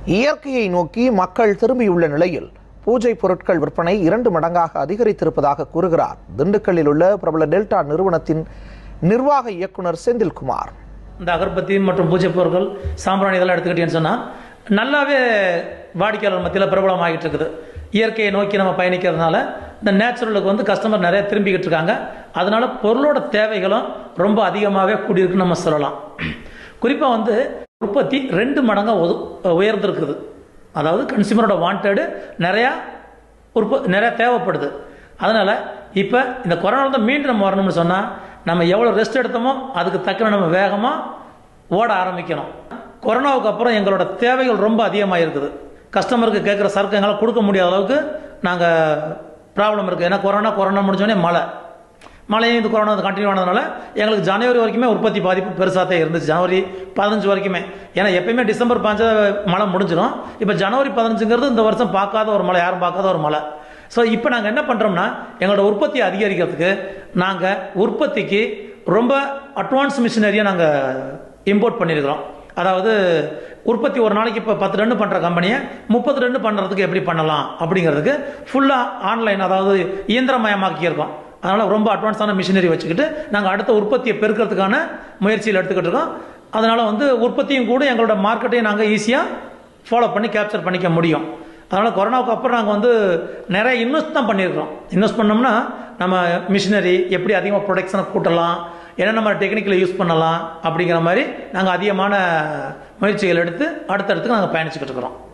இயற்கையை நோக்கி மக்கள் திரும்பியுள்ள நிலையில் பூஜை பொருட்கள் விற்பனை இரண்டு மடங்காக அதிகரித்திருப்பதாக கூறுகிறார் திண்டுக்கல்லில் உள்ள பிரபல டெல்டா நிறுவனத்தின் நிர்வாக இயக்குனர் செந்தில்குமார் இந்த அகர்பத்தி மற்றும் பூஜை பொருட்கள் சாம்பிராணி இதெல்லாம் எடுத்துக்கிட்டீங்கன்னு சொன்னால் நல்லாவே வாடிக்கையாளர் மத்தியில் பிரபலமாகிட்டு இருக்குது இயற்கையை நோக்கி நம்ம பயணிக்கிறதுனால இந்த நேச்சுரலுக்கு வந்து கஸ்டமர் நிறைய திரும்பிக்கிட்டு இருக்காங்க அதனால பொருளோட தேவைகளும் ரொம்ப அதிகமாகவே கூடியிருக்குன்னு நம்ம சொல்லலாம் குறிப்பாக வந்து உற்பத்தி ரெண்டு மடங்காக ஒது உயர்ந்திருக்குது அதாவது கன்சியூமரோட வாண்டடு நிறையா உற்ப நிறையா தேவைப்படுது அதனால் இப்போ இந்த கொரோனா தான் மீண்டும் நம்ம வரணும்னு சொன்னால் நம்ம எவ்வளோ ரெஸ்ட் எடுத்தோமோ அதுக்கு தக்கன நம்ம வேகமாக ஓட ஆரம்பிக்கணும் கொரோனாவுக்கு அப்புறம் எங்களோட தேவைகள் ரொம்ப அதிகமாக இருக்குது கஸ்டமருக்கு கேட்குற சரக்கு எங்களால் கொடுக்க முடியாத அளவுக்கு நாங்கள் ப்ராப்ளம் இருக்குது ஏன்னா கொரோனா கொரோனா முடிஞ்சோடனே மழை மழையும் இது கொரோனா கண்டினியூ ஆனதுனால எங்களுக்கு ஜனவரி வரைக்குமே உற்பத்தி பாதிப்பு பெருசாக தான் இருந்துச்சு ஜனவரி பதினஞ்சு வரைக்குமே ஏன்னா எப்பயுமே டிசம்பர் பாஞ்ச மழை முடிஞ்சிடும் இப்போ ஜனவரி பதினஞ்சுங்கிறது இந்த வருஷம் பார்க்காத ஒரு மழை யாரும் பார்க்காத ஒரு மழை ஸோ இப்போ நாங்கள் என்ன பண்ணுறோம்னா எங்களோட உற்பத்தியை அதிகரிக்கிறதுக்கு நாங்கள் உற்பத்திக்கு ரொம்ப அட்வான்ஸ் மிஷினரியை நாங்கள் இம்போர்ட் பண்ணியிருக்கிறோம் அதாவது உற்பத்தி ஒரு நாளைக்கு இப்போ பத்து ரன்னு பண்ணுற கம்பெனியை முப்பது ரன்னு பண்ணுறதுக்கு எப்படி பண்ணலாம் அப்படிங்கிறதுக்கு ஃபுல்லாக ஆன்லைன் அதாவது இயந்திரமயமாக்கியிருக்கோம் அதனால் ரொம்ப அட்வான்ஸான மிஷினரி வச்சுக்கிட்டு நாங்கள் அடுத்த உற்பத்தியை பெருக்கிறதுக்கான முயற்சியில் எடுத்துக்கிட்டு இருக்கோம் அதனால் வந்து உற்பத்தியும் கூட எங்களோட மார்க்கெட்டையும் நாங்கள் ஈஸியாக ஃபாலோ பண்ணி கேப்சர் பண்ணிக்க முடியும் அதனால் கொரோனாவுக்கு அப்புறம் நாங்கள் வந்து நிறைய இன்வெஸ்ட் தான் பண்ணியிருக்கிறோம் இன்வெஸ்ட் பண்ணோம்னா நம்ம மிஷினரி எப்படி அதிகமாக ப்ரொடக்ஷனை கூட்டலாம் என்னென்ன மாதிரி டெக்னிக்கலை யூஸ் பண்ணலாம் அப்படிங்கிற மாதிரி நாங்கள் அதிகமான முயற்சிகள் எடுத்து அடுத்தடுத்து நாங்கள் பயணிச்சுக்கிட்டு இருக்கிறோம்